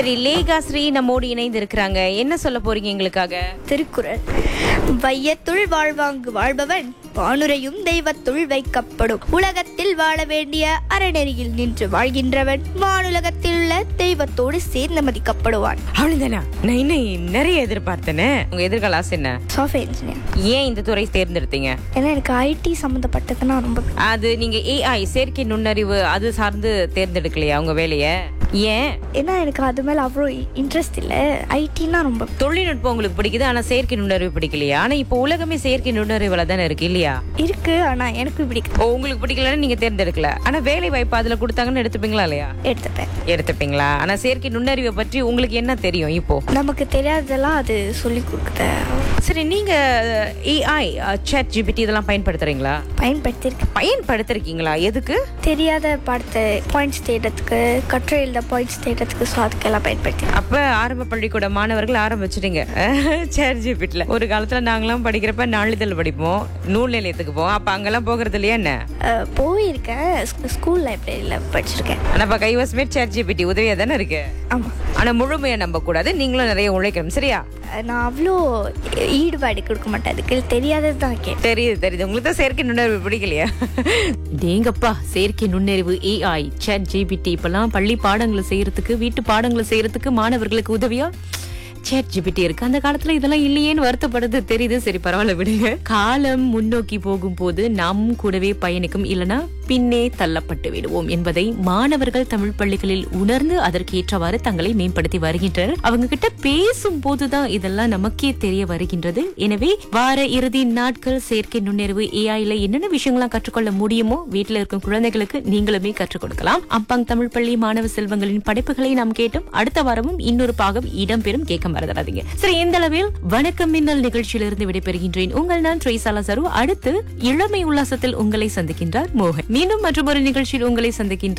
சரி லேகாஸ்ரீ நம்மோடு இணைந்து இருக்கிறாங்க என்ன சொல்ல போறீங்க எங்களுக்காக திருக்குறள் வையத்துள் வாழ்வாங்கு வாழ்பவன் வானுரையும் தெய்வத்துள் வைக்கப்படும் உலகத்தில் வாழ வேண்டிய அறநெறியில் நின்று வாழ்கின்றவன் வானுலகத்தில் உள்ள தெய்வத்தோடு சேர்ந்து மதிக்கப்படுவான் அவ்வளவுதானா நான் இன்னும் நிறைய எதிர்பார்த்தேனே உங்க எதிர்கால ஆசை என்ன சாஃப்ட்வேர் இன்ஜினியர் ஏன் இந்த துறை தேர்ந்தெடுத்தீங்க ஏன்னா எனக்கு ஐடி சம்மந்தப்பட்டதுன்னா ரொம்ப பிடிக்கும். அது நீங்க ஏஐ செயற்கை நுண்ணறிவு அது சார்ந்து தேர்ந்தெடுக்கலையா உங்க வேலைய ஏன் ஏன்னா எனக்கு அது மேலே அவ்வளோ இன்ட்ரெஸ்ட் இல்லை ஐடினா ரொம்ப தொழில்நுட்பம் உங்களுக்கு பிடிக்குது ஆனா செயற்கை நுண்ணறிவு பிடிக்கலையா ஆனா இப்போ உலகமே செயற்கை நுண்ணறிவுல தானே இருக்கு இல்லையா இருக்கு ஆனால் எனக்கு பிடிக்கும் ஓ உங்களுக்கு பிடிக்கலன்னு நீங்க தேர்ந்தெடுக்கல ஆனா வேலை வாய்ப்பு அதுல கொடுத்தாங்கன்னு எடுத்துப்பீங்களா இல்லையா எடுத்துப்பேன் எடுத்துப்பீங்களா ஆனா செயற்கை நுண்ணறிவை பற்றி உங்களுக்கு என்ன தெரியும் இப்போ நமக்கு தெரியாததெல்லாம் அது சொல்லி கொடுக்குது சரி நீங்க ஏஐ chat ஜிபிடி இதெல்லாம் பயன்படுத்துறீங்களா பயன்படுத்தியிருக்கேன் பயன்படுத்திருக்கீங்களா எதுக்கு தெரியாத பாடத்தை பாயிண்ட்ஸ் தேடுறதுக்கு கட்டுரை எழுத பாயிண்ட்ஸ் தேடுறதுக்கு ஸோ அதுக்கெல்லாம் பயன்படுத்தி அப்ப ஆரம்ப பள்ளிக்கூட மாணவர்கள் ஆரம்பிச்சிட்டீங்க சேர் ஜிபிட்ல ஒரு காலத்துல நாங்களாம் படிக்கிறப்ப நாளிதழ் படிப்போம் நூல் நிலையத்துக்கு போவோம் அப்ப அங்கெல்லாம் போகிறது இல்லையா என்ன அஹ், போயிருக்கேன் ஸ்கூல் லைப்ரரியில் படிச்சிருக்கேன் ஆனா இப்ப கைவசமே சேர் ஜிபிடி உதவியா தானே இருக்கு ஆமாம் ஆனா முழுமையா நம்ப கூடாது நீங்களும் நிறைய உழைக்கணும் சரியா நான் அவ்வளோ ஈடுபாடு கொடுக்க மாட்டேன் அதுக்கு தெரியாதது தான் கேட்டேன் தெரியுது தெரியுது உங்களுக்கு தான் செயற்கை நுண்ணறிவு பிடிக்கலையா டேங்கப்பா செயற்கை நுண்ணறிவு ஏஐ chat ஜிபிடி இப்பெல்லாம் பள்ளி பாடங்களை செய்யறதுக்கு வீட்டு பாடங்களை செய்யறதுக்கு மாணவர்களுக்கு உதவியா சேட் ஜிபிடி இருக்கு அந்த காலத்துல இதெல்லாம் இல்லையேன்னு வருத்தப்படுது தெரியுது சரி பரவாயில்ல விடுங்க காலம் முன்னோக்கி போகும்போது நாம் கூடவே பயணிக்கும் இல்லனா பின்னே தள்ளப்பட்டு விடுவோம் என்பதை மாணவர்கள் தமிழ் பள்ளிகளில் உணர்ந்து அதற்கு ஏற்றவாறு தங்களை மேம்படுத்தி வருகின்றனர் அவங்க கிட்ட பேசும் போதுதான் இதெல்லாம் நமக்கே தெரிய வருகின்றது எனவே வார இறுதி நாட்கள் செயற்கை நுண்ணறிவு ஏஐல என்னென்ன விஷயங்கள்லாம் கற்றுக்கொள்ள முடியுமோ வீட்டுல இருக்கும் குழந்தைகளுக்கு நீங்களுமே கற்றுக் கொடுக்கலாம் அப்பாங் தமிழ் பள்ளி மாணவ செல்வங்களின் படைப்புகளை நாம் கேட்டும் அடுத்த வாரமும் இன்னொரு பாகம் இடம்பெறும் கேட்க மறந்துடாதீங்க சரி இந்த அளவில் வணக்கம் மின்னல் நிகழ்ச்சியிலிருந்து விடைபெறுகின்றேன் உங்கள் நான் ட்ரேசாலா சரு அடுத்து இளமை உல்லாசத்தில் உங்களை சந்திக்கின்றார் மோகன் மீண்டும் மற்றும் ஒரு நிகழ்ச்சியில் உங்களை சந்திக்கின்றேன்